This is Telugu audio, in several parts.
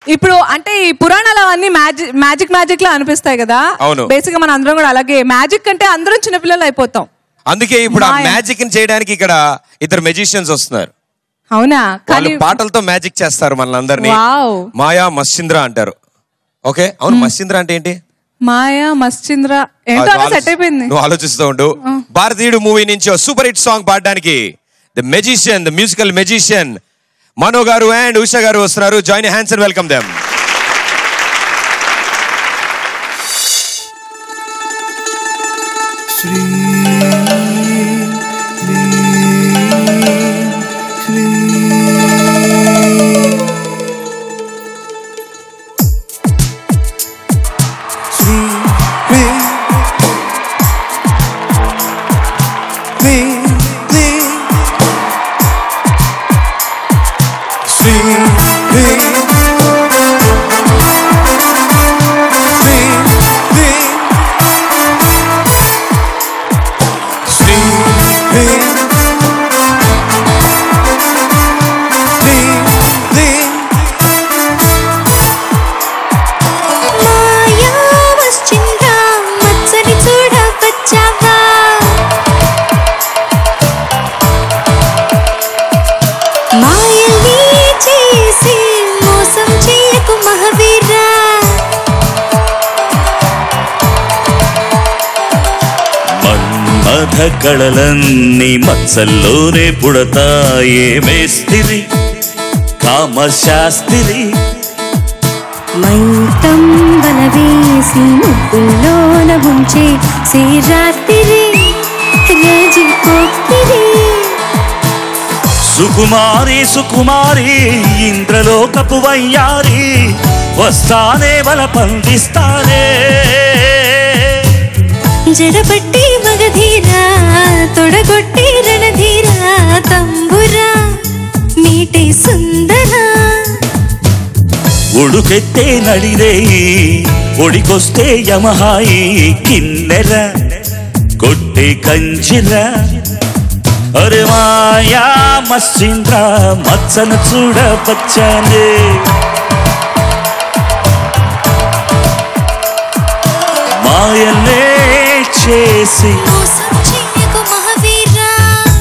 ఇప్పుడు అంటే ఈ పురాణాలు అవన్నీ మ్యాజిక్ మ్యాజిక్ మ్యాజిక్ లా అనిపిస్తాయి కదా అవును. బేసిక్ గా మన అందరం కూడా అలాగే మ్యాజిక్ అంటే అందరం చిన్నపిల్లలు అయిపోతాం అందుకే ఇప్పుడు ఆ మాయ. మ్యాజిక్ చేయడానికి ఇక్కడ ఇద్దరు మెజిషియన్స్ వస్తున్నారు అవునా వాళ్ళు కానీ పాటలతో మ్యాజిక్ చేస్తారు మనల్ని వావ్. మాయా మస్చింద్ర అంటారు ఓకే అవును మస్చింద్ర అంటే ఏంటి మాయా మస్చింద్ర ఏంటో అలా ఆలోచి- సెట్ అయిపోయింది నువ్వు ఆలోచిస్తూ ఉండు భారతీయుడు మూవీ నుంచి సూపర్ హిట్ సాంగ్ పాడడానికి the magician the musical magician Mano గారు అండ్ ఉషా గారు వస్తున్నారు join hands and welcome them మాయా వశ్చింద్ర మచ్చని చూడ వచ్చావా మాయల్ని చేసి మోసం చేయకు మహావీరా మన్మథ కళలన్నీ మత్సల్లోనే పుడతాయే మేస్తిరి కామశాస్త్రి మైతం బలవేసి ముగ్గుల్లోన ఉంచే శ్రీరాత్రి రాజు పోక్కిరి సుకుమారి సుకుమారి ఇంద్రలోకపు వయ్యారి వస్తానే బల పందిస్తానే జడపట్టి మగధీరా తొడగొట్టి రణధీరా తంబురా మీటే సుందరా ఉడుకెత్తే నడిరేయి ఒడికొస్తే యమహాయి కిన్నెర కొట్టే కంజిర అరే మాయా మస్సింద్ర మచ్చన చూడ పచ్చానే మాయలే చేసి మోసం చెయ్యకు మహావీరా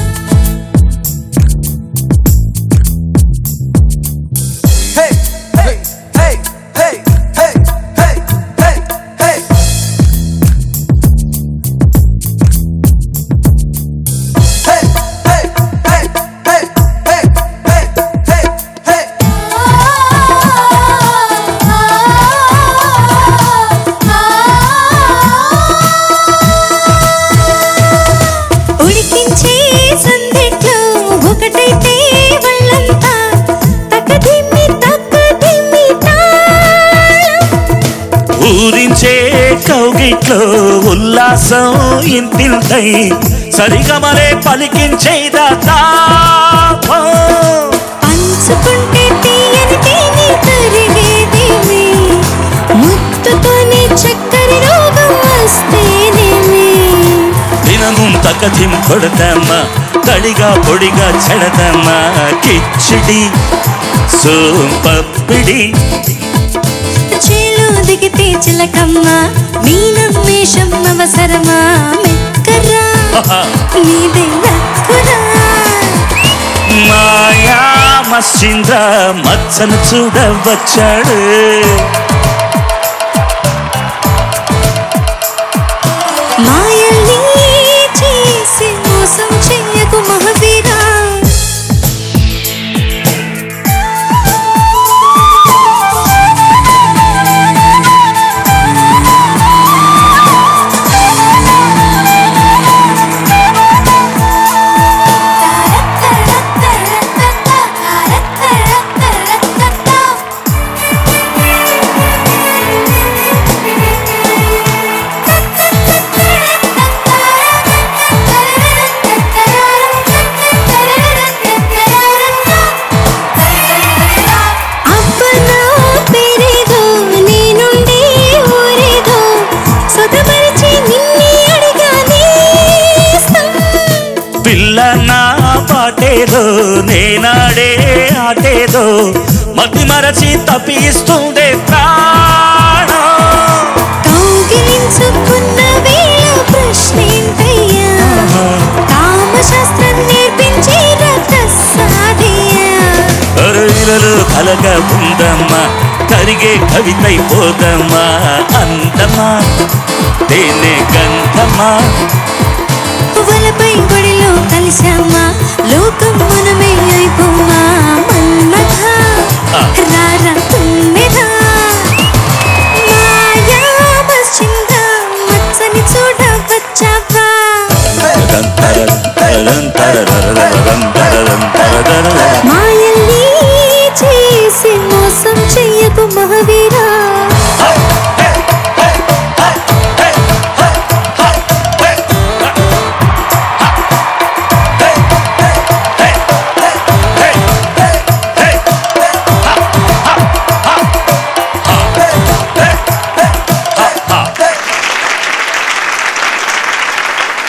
ఉడికించే సందిట్లో ఒకటైతే వాళ్ళంతా తక్కదిమ్మి తక్కదిమ్మి తాళం ఊరించే కౌగిట్లో ఉల్లాసం ఇంతింతై సరిగమలే పలికించేదా తాపం పంచుకుంటే తీయని తేనె తరిగేదేమి ముత్తుతోనే చక్కెర రోగం వస్తేనేమి దినము తకథిం కొడతామా తడిగా పొడిగా చెడతామా కిచ్చిడి సోంపప్పిడి చేలో దిగితే చిలకమ్మ మీనం మేషం అవసరమా మెక్కరా నీదే నక్కురా మాయా మస్సింద్ర మచ్చను చూడవచ్చాడు మాయల్ని చేసి మోసం చెయ్యకు మహావీరా అబ్బనా పేరేదో నేనుండే ఊరేదో సొదమరిచి నిన్నే అడిగానే పిల్ల నా పాటేదో నేనాడే ఆటేదో మతి మరచి తప్పిస్తూ కలగా ఉందమ్మా కరిగే కవితైపోదమ్మా అందమా తేనె గంధమా పువ్వులపై గుడిలో కలిశామా లోకం మనమే అయిపోమా మన్మథ రారా తుమ్మెద మాయా మస్చింద మచ్చని చూడ వచ్చావా మాయల్ని చేసి మోసం చెయ్యకు మహావీర